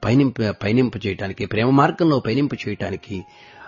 పయనింప పయనింప చేయటానికి ప్రేమ మార్గంలో పయనింప చేయటానికి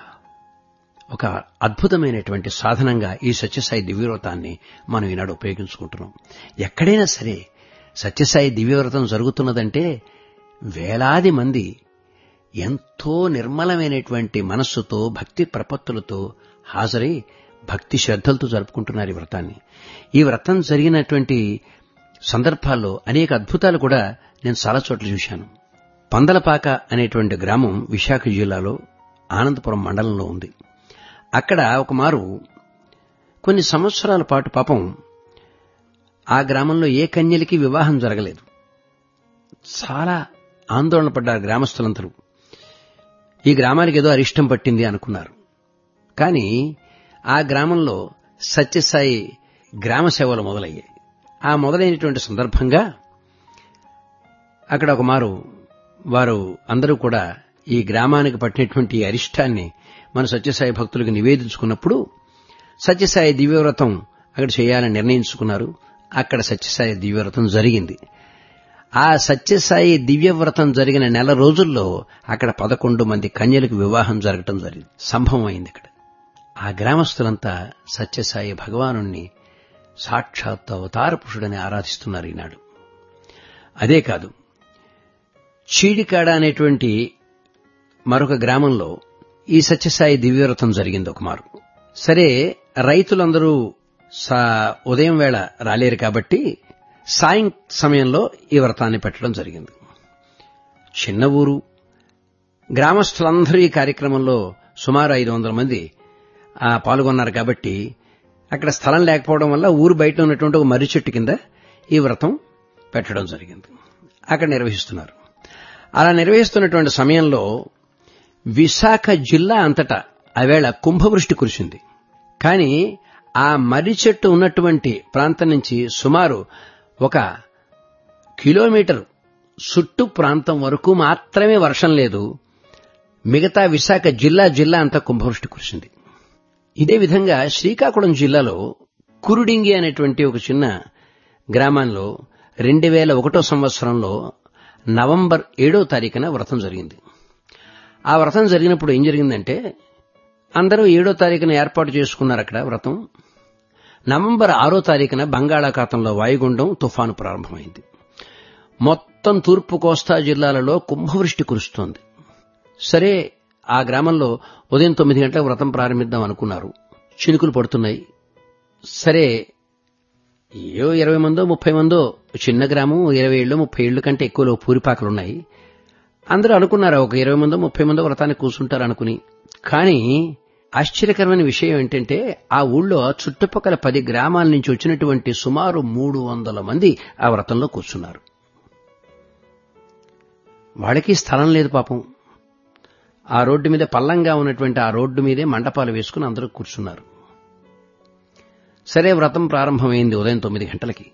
ఒక అద్భుతమైనటువంటి సాధనంగా ఈ సత్యసాయి దివ్యవ్రతాన్ని మనం ఈనాడు ఉపయోగించుకుంటున్నాం ఎక్కడైనా సరే సత్యసాయి దివ్యవ్రతం జరుగుతున్నదంటే వేలాది మంది ఎంతో నిర్మలమైనటువంటి మనస్సుతో భక్తి ప్రపత్తులతో హాజరై భక్తి శ్రద్ధలతో జరుపుకుంటున్నారు ఈ వ్రతాన్ని ఈ వ్రతం జరిగినటువంటి సందర్భాల్లో అనేక అద్భుతాలు కూడా నేను చాలా చోట్ల చూశాను పందలపాక అనేటువంటి గ్రామం విశాఖ జిల్లాలో ఆనందపురం మండలంలో ఉంది అక్కడ ఒక మారు కొన్ని సంవత్సరాల పాటు పాపం ఆ గ్రామంలో ఏ కన్యలకి వివాహం జరగలేదు చాలా ఆందోళన పడ్డారు గ్రామస్తులందరూ ఈ గ్రామానికి ఏదో అరిష్టం పట్టింది అనుకున్నారు కానీ ఆ గ్రామంలో సత్యసాయి గ్రామ సేవలు మొదలయ్యాయి ఆ మొదలైనటువంటి సందర్భంగా అక్కడ ఒక మారు వారు అందరూ కూడా ఈ గ్రామానికి పట్టినటువంటి అరిష్టాన్ని మన సత్యసాయి భక్తులకు నివేదించుకున్నప్పుడు సత్యసాయి దివ్యవ్రతం అక్కడ చేయాలని నిర్ణయించుకున్నారు అక్కడ సత్యసాయి దివ్యవ్రతం జరిగింది ఆ సత్యసాయి దివ్యవ్రతం జరిగిన నెల రోజుల్లో అక్కడ పదకొండు మంది కన్యలకు వివాహం జరగటం జరిగింది సంభవం అయింది ఇక్కడ ఆ గ్రామస్తులంతా సత్యసాయి భగవాను సాక్షాత్ అవతార పురుషుడని ఆరాధిస్తున్నారు ఈనాడు అదే కాదు చీడికాడ అనేటువంటి మరొక గ్రామంలో ఈ సత్యసాయి దివ్యవ్రతం జరిగింది ఒక మారు సరే రైతులందరూ ఉదయం వేళ రాలేరు కాబట్టి సాయం సమయంలో ఈ వ్రతాన్ని పెట్టడం జరిగింది చిన్న ఊరు గ్రామస్తులందరూ ఈ కార్యక్రమంలో సుమారు ఐదు వందల మంది పాల్గొన్నారు కాబట్టి అక్కడ స్థలం లేకపోవడం వల్ల ఊరు బయట ఉన్నటువంటి ఒక మర్రి చెట్టు కింద ఈ వ్రతం పెట్టడం జరిగింది అక్కడ నిర్వహిస్తున్నారు అలా నిర్వహిస్తున్నటువంటి సమయంలో విశాఖ జిల్లా అంతటా ఆవేళ కుంభవృష్టి కురిసింది కానీ ఆ మర్రి చెట్టు ఉన్నటువంటి ప్రాంతం నుంచి సుమారు ఒక కిలోమీటర్ చుట్టు ప్రాంతం వరకు మాత్రమే వర్షం లేదు మిగతా విశాఖ జిల్లా జిల్లా అంతా కుంభవృష్టి కురిసింది ఇదే విధంగా శ్రీకాకుళం జిల్లాలో కురుడింగి అనేటువంటి ఒక చిన్న గ్రామంలో రెండు వేల ఒకటో సంవత్సరంలో నవంబర్ ఏడో తారీఖున వ్రతం జరిగింది ఆ వ్రతం జరిగినప్పుడు ఏం జరిగిందంటే అందరూ ఏడో తారీఖున ఏర్పాటు చేసుకున్నారు అక్కడ వ్రతం నవంబర్ ఆరో తారీఖున బంగాళాఖాతంలో వాయుగుండం తుఫాను ప్రారంభమైంది మొత్తం తూర్పు కోస్తా జిల్లాలలో కుంభవృష్టి కురుస్తోంది సరే ఆ గ్రామంలో ఉదయం తొమ్మిది గంటలకు వ్రతం ప్రారంభిద్దాం అనుకున్నారు చినుకులు పడుతున్నాయి సరే ఏవో ఇరవై మందో ముప్పై మందో చిన్న గ్రామం ఇరవై ఏళ్ళు ముప్పై ఏళ్ళు కంటే ఎక్కువలో పూరిపాకలున్నాయి అందరూ అనుకున్నారు ఒక ఇరవై మందో ముప్పై మందో వ్రతానికి కూర్చుంటారు అనుకుని కానీ ఆశ్చర్యకరమైన విషయం ఏంటంటే ఆ ఊళ్ళో చుట్టుపక్కల పది గ్రామాల నుంచి వచ్చినటువంటి సుమారు మూడు వందల మంది ఆ వ్రతంలో కూర్చున్నారు వాళ్ళకి స్థలం లేదు పాపం ఆ రోడ్డు మీద పల్లంగా ఉన్నటువంటి ఆ రోడ్డు మీదే మండపాలు వేసుకుని అందరూ కూర్చున్నారు సరే వ్రతం ప్రారంభమైంది ఉదయం తొమ్మిది గంటలకి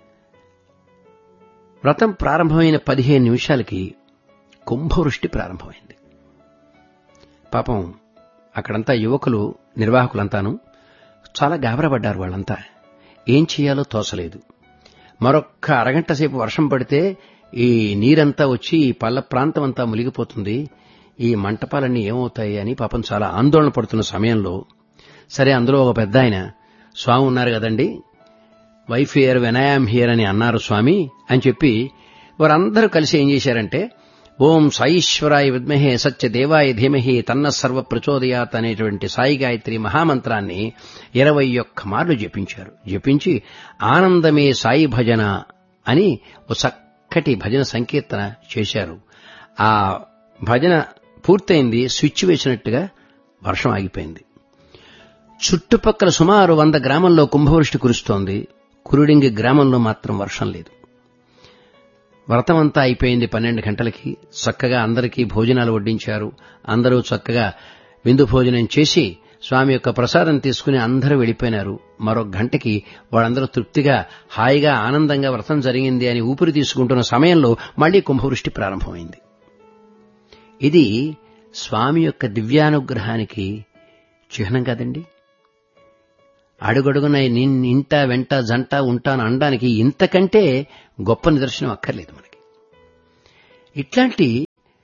వ్రతం ప్రారంభమైన పదిహేను నిమిషాలకి కుంభవృష్టి ప్రారంభమైంది పాపం అక్కడంతా యువకులు నిర్వాహకులంతాను చాలా గాబరపడ్డారు వాళ్ళంతా ఏం చేయాలో తోచలేదు మరొక్క అరగంట సేపు వర్షం పడితే ఈ నీరంతా వచ్చి ఈ పల్ల ప్రాంతం అంతా మునిగిపోతుంది ఈ మంటపాలన్నీ ఏమవుతాయి అని పాపం చాలా ఆందోళన పడుతున్న సమయంలో సరే అందులో ఒక పెద్ద ఆయన స్వామి ఉన్నారు కదండి wife here when I am here అని అన్నారు స్వామి అని చెప్పి వారందరూ కలిసి ఏం చేశారంటే ఓం సాయిశ్వరాయ విద్మహే సత్యదేవాయ ధీమహి తన్న సర్వ ప్రచోదయాత్ అనేటువంటి సాయి గాయత్రి మహామంత్రాన్ని ఇరవై ఒక్క మార్లు జపించారు జపించి ఆనందమే సాయి భజన అని ఒక చక్కటి భజన సంకీర్తన చేశారు ఆ భజన పూర్తయింది స్విచ్ వేసినట్టుగా వర్షం ఆగిపోయింది చుట్టుపక్కల సుమారు వంద గ్రామంలో కుంభవృష్టి కురుస్తోంది కురుడింగి గ్రామంలో మాత్రం వర్షం లేదు వ్రతమంతా అయిపోయింది పన్నెండు గంటలకి చక్కగా అందరికీ భోజనాలు వడ్డించారు అందరూ చక్కగా విందు భోజనం చేసి స్వామి యొక్క ప్రసాదం తీసుకుని అందరూ వెళ్ళిపోయినారు మరో గంటకి వాళ్ళందరూ తృప్తిగా హాయిగా ఆనందంగా వ్రతం జరిగింది అని ఊపిరి తీసుకుంటున్న సమయంలో మళ్లీ కుంభవృష్టి ప్రారంభమైంది ఇది స్వామి యొక్క దివ్యానుగ్రహానికి చిహ్నం కాదండి అడుగడుగున ఇంట వెంట జంట ఉంటాను అనడానికి ఇంతకంటే గొప్ప నిదర్శనం అక్కర్లేదు మనకి ఇట్లాంటి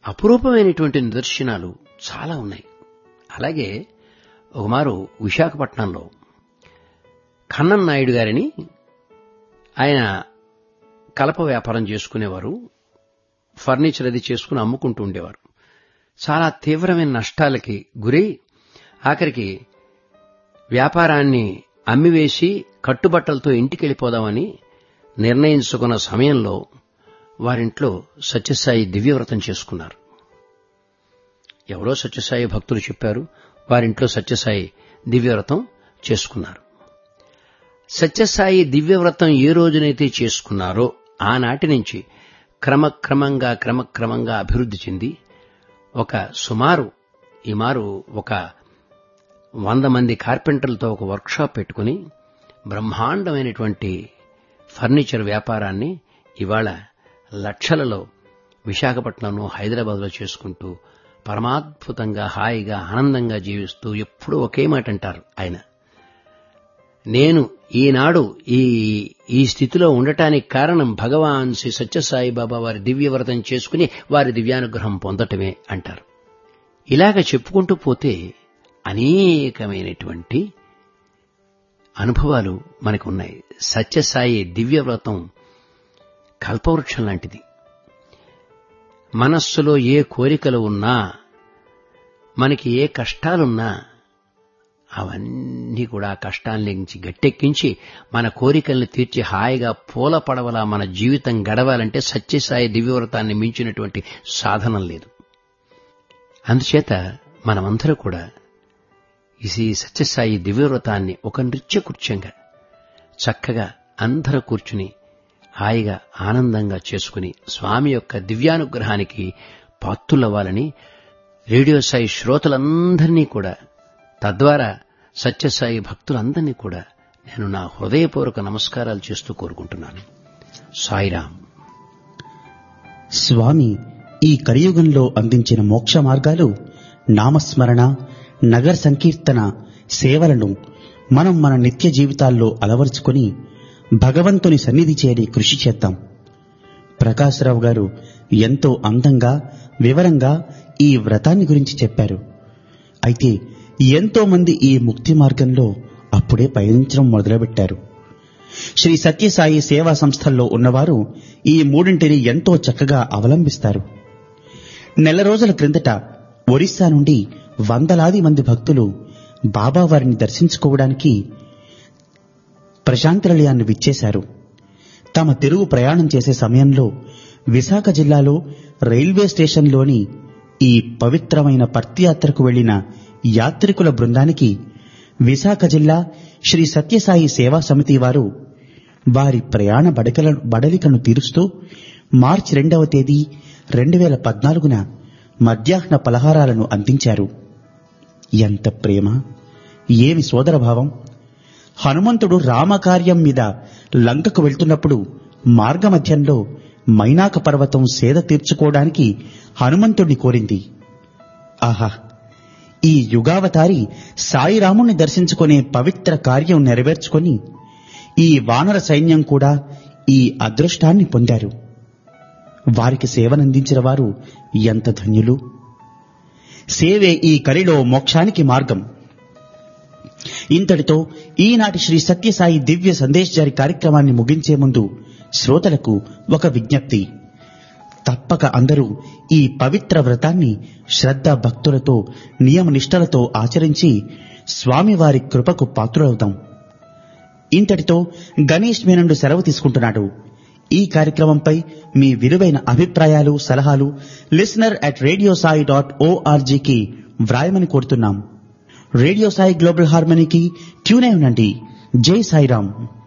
అపురూపమైనటువంటి నిదర్శనాలు చాలా ఉన్నాయి అలాగే ఒకమారు విశాఖపట్నంలో కన్నన్ నాయుడు గారిని ఆయన కలప వ్యాపారం చేసుకునేవారు ఫర్నిచర్ అది చేసుకుని అమ్ముకుంటూ ఉండేవారు చాలా తీవ్రమైన నష్టాలకి గురై ఆఖరికి వ్యాపారాన్ని అమ్మివేసి కట్టుబట్టలతో ఇంటికి వెళ్ళిపోదామని నిర్ణయించుకున్న సమయంలో వారింట్లో సత్యసాయి దివ్యవ్రతం చేసుకున్నారు ఎవరో సత్యసాయి భక్తులు చెప్పారు వారింట్లో సత్యసాయి దివ్యవ్రతం చేసుకున్నారు సత్యసాయి దివ్యవ్రతం ఏ రోజునైతే చేసుకున్నారో ఆనాటి నుంచి క్రమక్రమంగా క్రమక్రమంగా అభివృద్ధి చెంది ఒక సుమారు ఈ మారు ఒక వంద మంది కార్పెంటర్లతో ఒక వర్క్షాప్ పెట్టుకుని బ్రహ్మాండమైనటువంటి ఫర్నిచర్ వ్యాపారాన్ని ఇవాళ లక్షలలో విశాఖపట్నంలో హైదరాబాద్లో చేసుకుంటూ పరమాద్భుతంగా హాయిగా ఆనందంగా జీవిస్తూ ఎప్పుడూ ఒకే మాట అంటారు ఆయన నేను ఈనాడు ఈ ఈ స్థితిలో ఉండటానికి కారణం భగవాన్ శ్రీ సత్యసాయి బాబా వారి దివ్యవ్రతం చేసుకుని వారి దివ్యానుగ్రహం పొందటమే అంటారు ఇలాగ చెప్పుకుంటూ పోతే అనేకమైనటువంటి అనుభవాలు మనకున్నాయి సత్యసాయి దివ్యవ్రతం కల్పవృక్షం లాంటిది మనస్సులో ఏ కోరికలు ఉన్నా మనకి ఏ కష్టాలున్నా అవన్నీ కూడా కష్టాల నుంచి గట్టెక్కించి మన కోరికల్ని తీర్చి హాయిగా పూల పడవలా మన జీవితం గడవాలంటే సత్యసాయి దివ్యవ్రతాన్ని మించినటువంటి సాధనం లేదు అందుచేత మనమందరూ కూడా ఈ సత్యసాయి దివ్యవ్రతాన్ని ఒక నృత్యకృత్యంగా చక్కగా అందరూ కూర్చుని హాయిగా ఆనందంగా చేసుకుని స్వామి యొక్క దివ్యానుగ్రహానికి పాత్రులవ్వాలని రేడియో సాయి శ్రోతలందరినీ కూడా తద్వారా సత్యసాయి భక్తులందరినీ కూడా నేను నా హృదయపూర్వక నమస్కారాలు చేస్తూ కోరుకుంటున్నాను సాయిరాం స్వామి ఈ కలియుగంలో అందించిన మోక్ష మార్గాలు నామస్మరణ నగర సంకీర్తన సేవలను మనం మన నిత్య జీవితాల్లో అలవరుచుకొని భగవంతుని సన్నిధి చేరి కృషి చేద్దాం ప్రకాశరావు గారు ఎంతో అందంగా వివరంగా ఈ వ్రతాన్ని గురించి చెప్పారు అయితే ఎంతో మంది ఈ ముక్తి మార్గంలో అప్పుడే పయనించడం మొదలుపెట్టారు శ్రీ సత్యసాయి సేవా సంస్థల్లో ఉన్నవారు ఈ మూడింటిని ఎంతో చక్కగా అవలంబిస్తారు నెల రోజుల క్రిందట ఒరిస్సా నుండి వందలాది మంది భక్తులు బాబావారిని దర్శించుకోవడానికి ప్రశాంతి నిలయాన్ని విచ్చేశారు తమ తిరుగు ప్రయాణం చేసే సమయంలో విశాఖ జిల్లాలో రైల్వే స్టేషన్లోని ఈ పవిత్రమైన పర్తియాత్రకు వెళ్లిన యాత్రికుల బృందానికి విశాఖ జిల్లా శ్రీ సత్యసాయి సేవా సమితి వారు వారి ప్రయాణ బడకల బడలికను తీరుస్తూ మార్చి రెండవ తేదీ రెండు వేల పద్నాలుగున మధ్యాహ్న పలహారాలను అందించారు ఎంత ప్రేమ ఏమి సోదరభావం హనుమంతుడు రామకార్యం మీద లంకకు వెళ్తున్నప్పుడు మార్గమధ్యంలో మైనాక పర్వతం సేద తీర్చుకోవడానికి హనుమంతుడిని కోరింది ఆహా ఈ యుగావతారి సాయిరాముణ్ణి దర్శించుకునే పవిత్ర కార్యం నెరవేర్చుకొని ఈ వానర సైన్యం కూడా ఈ అదృష్టాన్ని పొందారు వారికి సేవనందించిన వారు ఎంత ధన్యులు సేవే ఈ కలిలో మోక్షానికి మార్గం ఇంతటితో ఈనాటి శ్రీ సత్యసాయి దివ్య సందేశ్ జారి కార్యక్రమాన్ని ముగించే ముందు శ్రోతలకు ఒక విజ్ఞప్తి తప్పక అందరూ ఈ పవిత్ర వ్రతాన్ని శ్రద్ధ భక్తులతో నియమ నిష్టలతో ఆచరించి స్వామివారి కృపకు పాత్రులవుతాం ఇంతటితో గణేష్ మేనండు సెలవు తీసుకుంటున్నాడు ఈ కార్యక్రమంపై మీ విలువైన అభిప్రాయాలు సలహాలు listener at radio Sai dot ఓఆర్జీకి వ్రాయమని కోరుతున్నాం రేడియో సాయి గ్లోబల్ హార్మనీకి ట్యూన్ అయి ఉండండి జై సాయిరాం